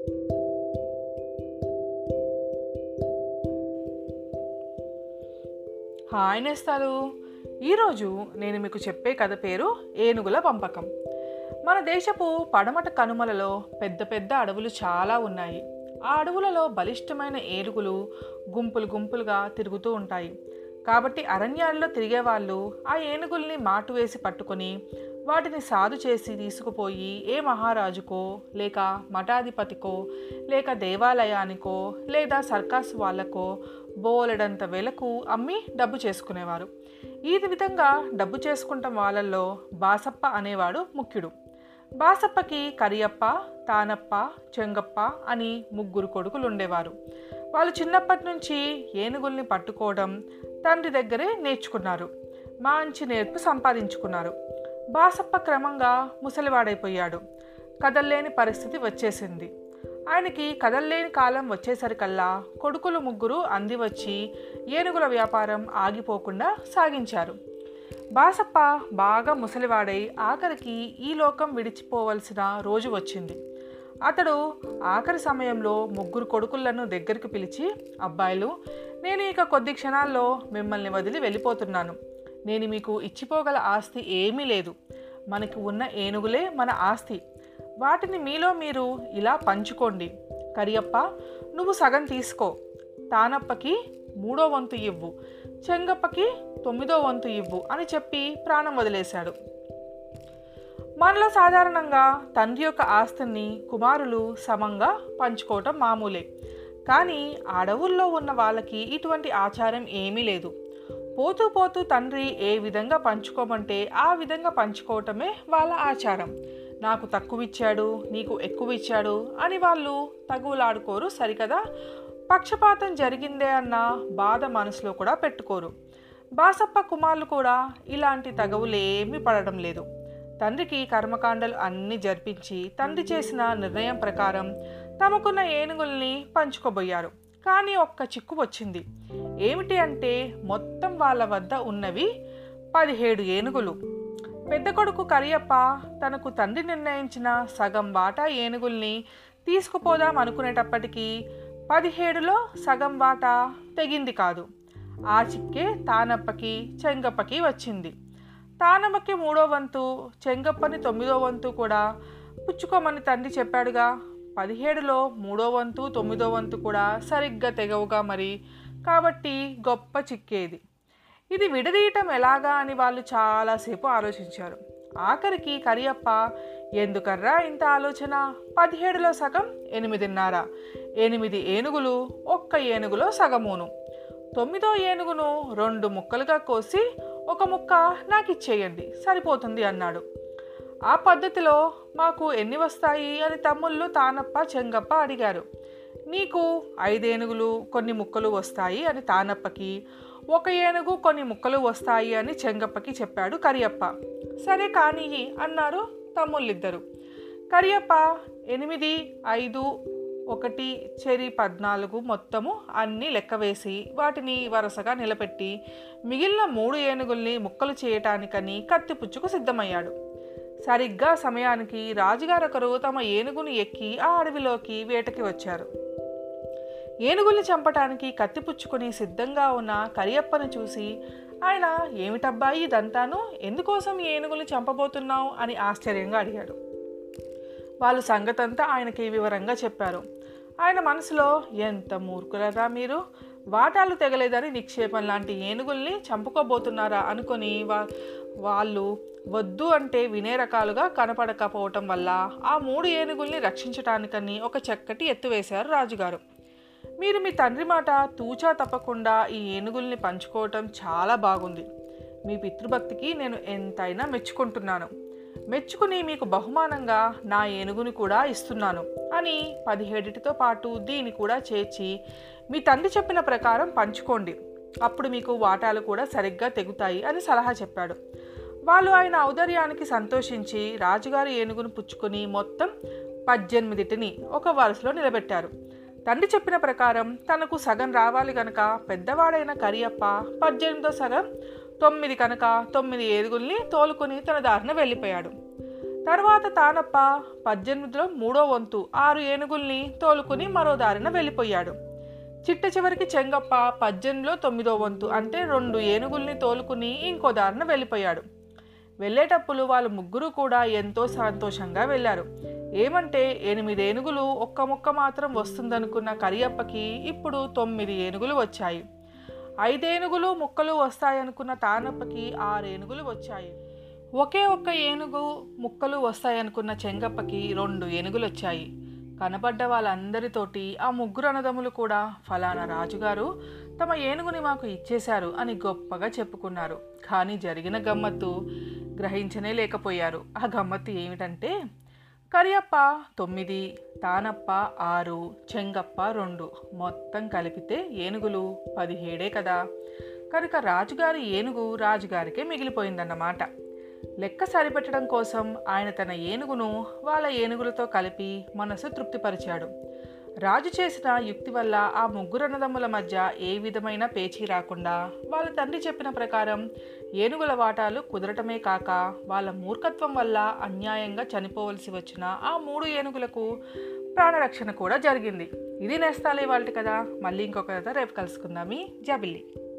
hi నేస్తాలు ఈరోజు నేను మీకు చెప్పే కథ పేరు ఏనుగుల పంపకం మన దేశపు పడమట కనుమలలో పెద్ద పెద్ద అడవులు చాలా ఉన్నాయి ఆ అడవులలో బలిష్టమైన ఏనుగులు గుంపులు గుంపులుగా తిరుగుతూ ఉంటాయి కాబట్టి అరణ్యాల్లో తిరిగే వాళ్ళు ఆ ఏనుగుల్ని మాటు వేసి పట్టుకొని వాటిని సాధు చేసి తీసుకుపోయి ఏ మహారాజుకో లేక మఠాధిపతికో లేక దేవాలయానికో లేదా సర్కాస్ వాళ్ళకో బోలెడంత వెలకు అమ్మి డబ్బు చేసుకునేవారు ఈ విధంగా డబ్బు చేసుకుంటాం వాళ్ళల్లో బాసప్ప అనేవాడు ముఖ్యుడు బాసప్పకి కరియప్ప తానప్ప చెంగప్ప అని ముగ్గురు కొడుకులు ఉండేవారు వాళ్ళు చిన్నప్పటి నుంచి ఏనుగుల్ని పట్టుకోవడం తండ్రి దగ్గరే నేర్చుకున్నారు మంచి నేర్పు సంపాదించుకున్నారు బాసప్ప క్రమంగా ముసలివాడైపోయాడు కదల్లేని పరిస్థితి వచ్చేసింది ఆయనకి కదల్లేని కాలం వచ్చేసరికల్లా కొడుకులు ముగ్గురు అంది వచ్చి ఏనుగుల వ్యాపారం ఆగిపోకుండా సాగించారు బాసప్ప బాగా ముసలివాడై ఆఖరికి ఈ లోకం విడిచిపోవలసిన రోజు వచ్చింది అతడు ఆఖరి సమయంలో ముగ్గురు కొడుకులను దగ్గరికి పిలిచి అబ్బాయిలు నేను ఇక కొద్ది క్షణాల్లో మిమ్మల్ని వదిలి వెళ్ళిపోతున్నాను నేను మీకు ఇచ్చిపోగల ఆస్తి ఏమీ లేదు మనకి ఉన్న ఏనుగులే మన ఆస్తి వాటిని మీలో మీరు ఇలా పంచుకోండి కరియప్ప నువ్వు సగం తీసుకో తానప్పకి మూడో వంతు ఇవ్వు చెంగప్పకి తొమ్మిదో వంతు ఇవ్వు అని చెప్పి ప్రాణం వదిలేశాడు మనలో సాధారణంగా తండ్రి యొక్క ఆస్తిని కుమారులు సమంగా పంచుకోవటం మామూలే కానీ అడవుల్లో ఉన్న వాళ్ళకి ఇటువంటి ఆచారం ఏమీ లేదు పోతూ పోతూ తండ్రి ఏ విధంగా పంచుకోమంటే ఆ విధంగా పంచుకోవటమే వాళ్ళ ఆచారం నాకు తక్కువ ఇచ్చాడు నీకు ఎక్కువ ఇచ్చాడు అని వాళ్ళు తగులాడుకోరు సరికదా పక్షపాతం జరిగిందే అన్న బాధ మనసులో కూడా పెట్టుకోరు బాసప్ప కుమారులు కూడా ఇలాంటి తగవులేమీ పడడం లేదు తండ్రికి కర్మకాండలు అన్నీ జరిపించి తండ్రి చేసిన నిర్ణయం ప్రకారం తమకున్న ఏనుగుల్ని పంచుకోబోయారు కానీ ఒక్క చిక్కు వచ్చింది ఏమిటి అంటే మొత్తం వాళ్ళ వద్ద ఉన్నవి పదిహేడు ఏనుగులు పెద్ద కొడుకు కరియప్ప తనకు తండ్రి నిర్ణయించిన సగం వాటా ఏనుగుల్ని తీసుకుపోదాం అనుకునేటప్పటికీ పదిహేడులో సగం వాటా తెగింది కాదు ఆ చిక్కే తానప్పకి చెంగప్పకి వచ్చింది తానమ్మకి మూడో వంతు చెంగప్పని తొమ్మిదో వంతు కూడా పుచ్చుకోమని తండ్రి చెప్పాడుగా పదిహేడులో మూడో వంతు తొమ్మిదో వంతు కూడా సరిగ్గా తెగవుగా మరి కాబట్టి గొప్ప చిక్కేది ఇది విడదీయటం ఎలాగా అని వాళ్ళు చాలాసేపు ఆలోచించారు ఆఖరికి కరియప్ప ఎందుకర్రా ఇంత ఆలోచన పదిహేడులో సగం ఎనిమిదిన్నర ఎనిమిది ఏనుగులు ఒక్క ఏనుగులో సగమును తొమ్మిదో ఏనుగును రెండు ముక్కలుగా కోసి ఒక ముక్క నాకు ఇచ్చేయండి సరిపోతుంది అన్నాడు ఆ పద్ధతిలో మాకు ఎన్ని వస్తాయి అని తమ్ముళ్ళు తానప్ప చెంగప్ప అడిగారు నీకు ఐదేనుగులు కొన్ని ముక్కలు వస్తాయి అని తానప్పకి ఒక ఏనుగు కొన్ని ముక్కలు వస్తాయి అని చెంగప్పకి చెప్పాడు కరియప్ప సరే కానీ అన్నారు తమ్ముళ్ళిద్దరు కరియప్ప ఎనిమిది ఐదు ఒకటి చెరి పద్నాలుగు మొత్తము అన్నీ లెక్కవేసి వాటిని వరుసగా నిలబెట్టి మిగిలిన మూడు ఏనుగుల్ని ముక్కలు చేయటానికని కత్తిపుచ్చుకు సిద్ధమయ్యాడు సరిగ్గా సమయానికి రాజుగారు ఒకరు తమ ఏనుగుని ఎక్కి ఆ అడవిలోకి వేటకి వచ్చారు ఏనుగుల్ని చంపటానికి కత్తిపుచ్చుకొని సిద్ధంగా ఉన్న కరియప్పను చూసి ఆయన ఏమిటబ్బాయి ఇదంతాను ఎందుకోసం ఈ ఏనుగుల్ని చంపబోతున్నావు అని ఆశ్చర్యంగా అడిగాడు వాళ్ళు సంగతంతా ఆయనకి వివరంగా చెప్పారు ఆయన మనసులో ఎంత మూర్ఖులరా మీరు వాటాలు తెగలేదని నిక్షేపం లాంటి ఏనుగుల్ని చంపుకోబోతున్నారా అనుకొని వా వాళ్ళు వద్దు అంటే వినే రకాలుగా కనపడకపోవటం వల్ల ఆ మూడు ఏనుగుల్ని రక్షించటానికని ఒక చక్కటి ఎత్తు వేశారు రాజుగారు మీరు మీ తండ్రి మాట తూచా తప్పకుండా ఈ ఏనుగుల్ని పంచుకోవటం చాలా బాగుంది మీ పితృభక్తికి నేను ఎంతైనా మెచ్చుకుంటున్నాను మెచ్చుకుని మీకు బహుమానంగా నా ఏనుగుని కూడా ఇస్తున్నాను అని పదిహేడిటితో పాటు దీన్ని కూడా చేర్చి మీ తండ్రి చెప్పిన ప్రకారం పంచుకోండి అప్పుడు మీకు వాటాలు కూడా సరిగ్గా తెగుతాయి అని సలహా చెప్పాడు వాళ్ళు ఆయన ఔదర్యానికి సంతోషించి రాజుగారి ఏనుగును పుచ్చుకొని మొత్తం పద్దెనిమిదిటిని ఒక వరుసలో నిలబెట్టారు తండ్రి చెప్పిన ప్రకారం తనకు సగం రావాలి గనక పెద్దవాడైన కరియప్ప పద్దెనిమిదో సగం తొమ్మిది కనుక తొమ్మిది ఏనుగుల్ని తోలుకొని తన దారిన వెళ్ళిపోయాడు తర్వాత తానప్ప పద్దెనిమిదిలో మూడో వంతు ఆరు ఏనుగుల్ని తోలుకుని మరో దారిన వెళ్ళిపోయాడు చిట్ట చివరికి చెంగప్ప పద్దెనిమిదిలో తొమ్మిదో వంతు అంటే రెండు ఏనుగుల్ని తోలుకుని ఇంకో దారిన వెళ్ళిపోయాడు వెళ్ళేటప్పుడు వాళ్ళు ముగ్గురు కూడా ఎంతో సంతోషంగా వెళ్ళారు ఏమంటే ఎనిమిది ఏనుగులు ఒక్క ముక్క మాత్రం వస్తుందనుకున్న కరియప్పకి ఇప్పుడు తొమ్మిది ఏనుగులు వచ్చాయి ఐదేనుగులు ముక్కలు వస్తాయనుకున్న తానప్పకి ఆరు ఏనుగులు వచ్చాయి ఒకే ఒక్క ఏనుగు ముక్కలు వస్తాయనుకున్న చెంగప్పకి రెండు ఏనుగులు వచ్చాయి కనబడ్డ వాళ్ళందరితోటి ఆ ముగ్గురు అన్నదమ్ములు కూడా ఫలానా రాజుగారు తమ ఏనుగుని మాకు ఇచ్చేశారు అని గొప్పగా చెప్పుకున్నారు కానీ జరిగిన గమ్మత్తు గ్రహించనే లేకపోయారు ఆ గమ్మత్తు ఏమిటంటే కరియప్ప తొమ్మిది తానప్ప ఆరు చెంగప్ప రెండు మొత్తం కలిపితే ఏనుగులు పదిహేడే కదా కనుక రాజుగారి ఏనుగు రాజుగారికే మిగిలిపోయిందన్నమాట లెక్క సరిపెట్టడం కోసం ఆయన తన ఏనుగును వాళ్ళ ఏనుగులతో కలిపి మనసు తృప్తిపరిచాడు రాజు చేసిన యుక్తి వల్ల ఆ ముగ్గురు అన్నదమ్ముల మధ్య ఏ విధమైన పేచీ రాకుండా వాళ్ళ తండ్రి చెప్పిన ప్రకారం ఏనుగుల వాటాలు కుదరటమే కాక వాళ్ళ మూర్ఖత్వం వల్ల అన్యాయంగా చనిపోవలసి వచ్చిన ఆ మూడు ఏనుగులకు ప్రాణరక్షణ కూడా జరిగింది ఇది నేస్తాలే వాళ్ళ కదా మళ్ళీ ఇంకొక కథ రేపు కలుసుకుందామి జాబిల్లి